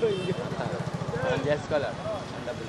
మనం చేసుకోవాలి డబ్బులు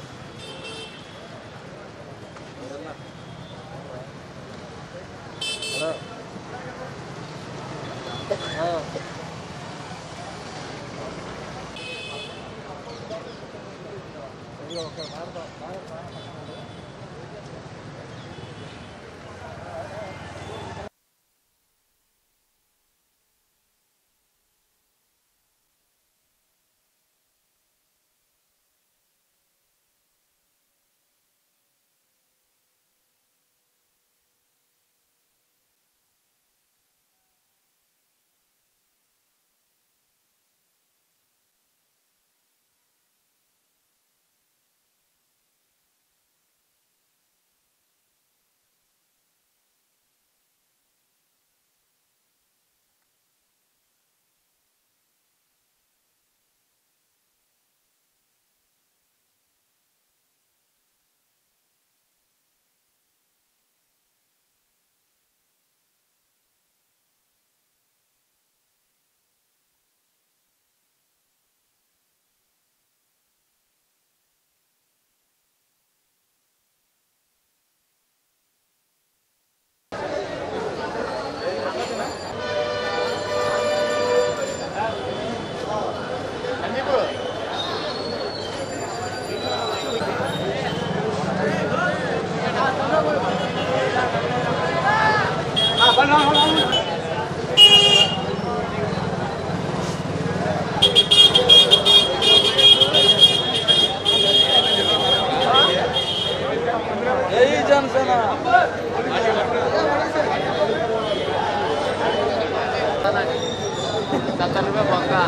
सत्तर रुपये पक्का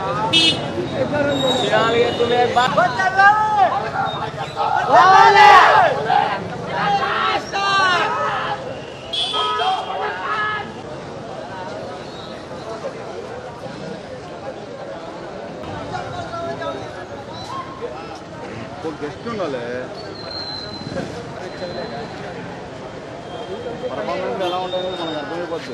तुम्हें एक बात గెస్ట్ ఉండాలి పర్ఫార్మెన్స్ ఎలా ఉంటాయో మనకు అర్థమైపోద్ది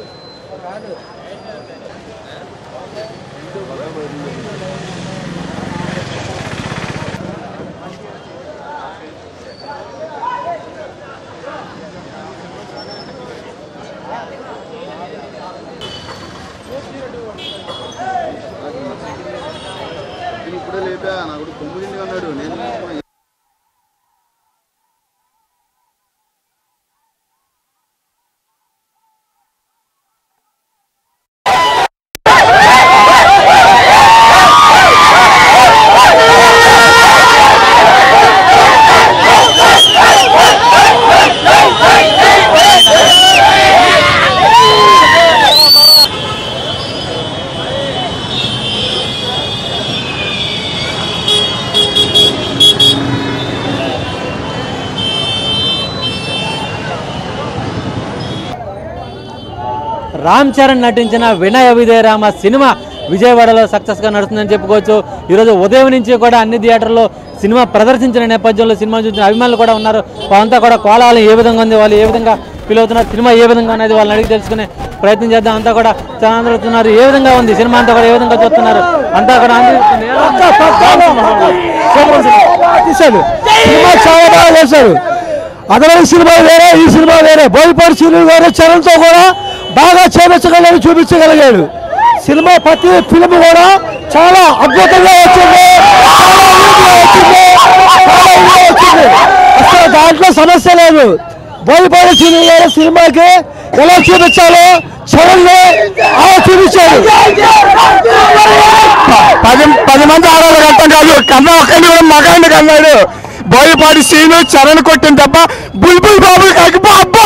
ఇప్పుడే లేపా నాకు తొమ్మిది అన్నాడు నేను రామ్ చరణ్ నటించిన వినయ విజయరామ సినిమా విజయవాడలో సక్సెస్గా నడుస్తుందని చెప్పుకోవచ్చు ఈరోజు ఉదయం నుంచి కూడా అన్ని థియేటర్లో సినిమా ప్రదర్శించిన నేపథ్యంలో సినిమా చూసిన అభిమానులు కూడా ఉన్నారు వాళ్ళంతా కూడా కోలాహలం ఏ విధంగా ఉంది వాళ్ళు ఏ విధంగా ఫీల్ అవుతున్నారు సినిమా ఏ విధంగా అనేది వాళ్ళని అడిగి తెలుసుకునే ప్రయత్నం చేద్దాం అంతా కూడా చాలా అందరూ వస్తున్నారు ఏ విధంగా ఉంది సినిమా అంతా కూడా ఏ విధంగా చూస్తున్నారు అంతా కూడా అందరూ తీశాడు సినిమా చాలా బాగా చేశాడు అదనపు సినిమా వేరే ఈ సినిమా వేరే బోయపాటి సినిమా వేరే చరణ్తో కూడా బాగా చేపించగలడు చూపించగలిగాడు సినిమా ప్రతి ఫిల్మ్ కూడా చాలా అద్భుతంగా వచ్చింది చాలా నీట్గా వచ్చింది, చాలా ఇదిగా వచ్చింది అసలు దాంట్లో సమస్య లేదు బోయపాటి సినిమా వేరే సినిమాకి ఎలా చూపించాలో చరణ్ అలా చూపించాడు పది పది మంది ఆడవాళ్ళకి అర్థం కాదు కన్నా ఒక్కడిని కూడా మగాడిని కన్నాడు బోయపాటి సీను చరణ్ కొట్టిన తప్ప బుల్బుల్ బాబు కాకపో అబ్బా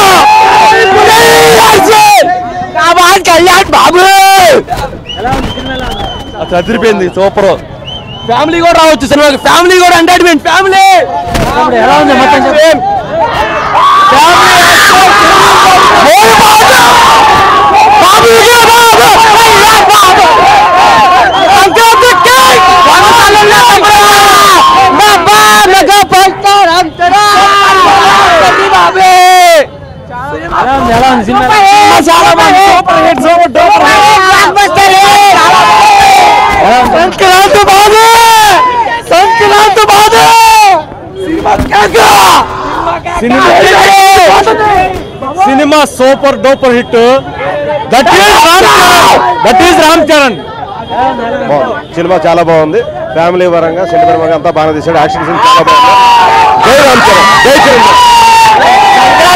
కళ్యాణ్ బాబు చదిరిపోయింది సూపర్ ఫ్యామిలీ కూడా రావచ్చు సినిమాకి ఫ్యామిలీ కూడా ఎంటర్టైన్మెంట్ ఫ్యామిలీ ఎలా ఉంది మొత్తం చెప్పు. ఎలా ఉంది ఎలా ఉంది సినిమా చాలా బాగుంది సూపర్ హిట్ సూపర్ డూపర్ ఎలా ఉంది బాబు super duper hit that is Ram Charan that is Ram Charan బాగుంది. సినిమా చాలా బాగుంది ఫ్యామిలీ పరంగా సెంటిమెంట్ పరంగా అంతా బాగా తీశాడు యాక్షన్ సీన్ చాలా బాగుంది జై రామ్ చరణ్ జై Charan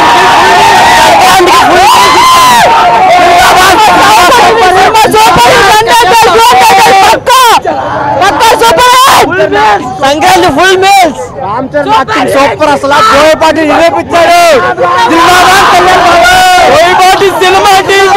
Sankranti full meals Ram Charan acting super అసలు బోయపాటి నిరూపించాడు బోయపాటి సినిమా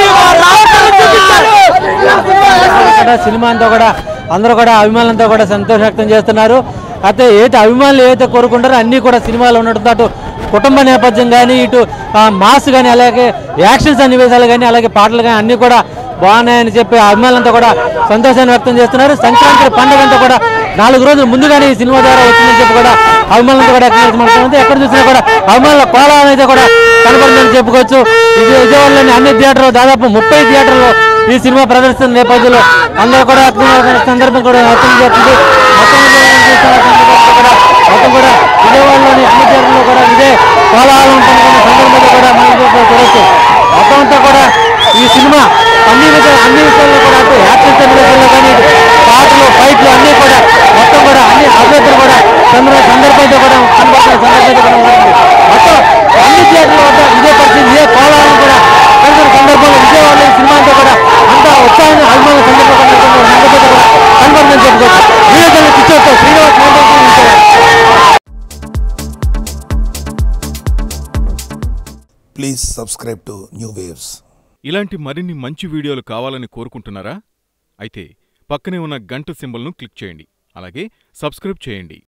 కూడా సినిమా అంతా కూడా అందరూ కూడా అభిమానులంతా కూడా సంతోషం వ్యక్తం చేస్తున్నారు అయితే ఏదైతే అభిమానులు ఏదైతే కోరుకుంటారో అన్నీ కూడా సినిమాలో ఉండడంతో అటు కుటుంబ నేపథ్యం కానీ ఇటు ఆ, మాస్ కానీ అలాగే యాక్షన్ సన్నివేశాలు కానీ అలాగే పాటలు కానీ అన్నీ కూడా బాగున్నాయని చెప్పి అభిమానులంతా కూడా సంతోషాన్ని వ్యక్తం చేస్తున్నారు సంక్రాంతి పండుగ అంతా కూడా నాలుగు రోజులు ముందుగానే ఈ సినిమా ద్వారా వచ్చిందని చెప్పి కూడా అభిమానులతో కూడా ఎక్కడ ఎక్కడ చూసినా కూడా అభిమానుల కోలాహలం అయితే కూడా కనబడిందని చెప్పుకోవచ్చు ఇది విజయవాడలోని అన్ని థియేటర్లు దాదాపు ముప్పై థియేటర్లు ఈ సినిమా ప్రదర్శన నేపథ్యంలో అందరూ కూడా అర్థం సందర్భం కూడా అర్థం చేస్తుంది మొత్తం మీద చూస్తున్న సందర్భంలో కూడా మొత్తం కూడా విజయవాడలోని అన్ని థియేటర్లో కూడా ఇదే కోలాహలం ఉంటున్న సందర్భంలో కూడా మనం కూడా చూడొచ్చు మొత్తం అంతా కూడా ఈ సినిమా అన్ని విషయాలు అన్ని విషయాల్లో కూడా అటు యాక్షన్ సన్నివేశాల్లో కానీ ఇటు పాటలు ఫైట్లు అన్నీ కూడా మొత్తం కూడా అన్ని అభ్యర్థులు కూడా సందర్భ సందర్భంతో కూడా కనబడుతున్న సందర్భంతో కూడా ఉంటుంది. మొత్తం అన్ని థియేటర్ల వద్ద ఇదే పరిస్థితి ఇదే కోలాహలం కూడా కనుగొన్న సందర్భంలో విజయవాడలో ఈ సినిమా అంతా కూడా అంతా ఉత్సాహాన్ని అభిమానుల సందర్భంగా సందర్భంతో కూడా కనబడుతుందని చెప్పుకోవచ్చు వీడియో పిక్చర్తో Srinivas Mohan Vijayawada Please subscribe to New Waves. ఇలాంటి మరిన్ని మంచి వీడియోలు కావాలని కోరుకుంటున్నారా అయితే పక్కనే ఉన్న గంట సింబల్ను క్లిక్ చేయండి అలాగే సబ్స్క్రైబ్ చేయండి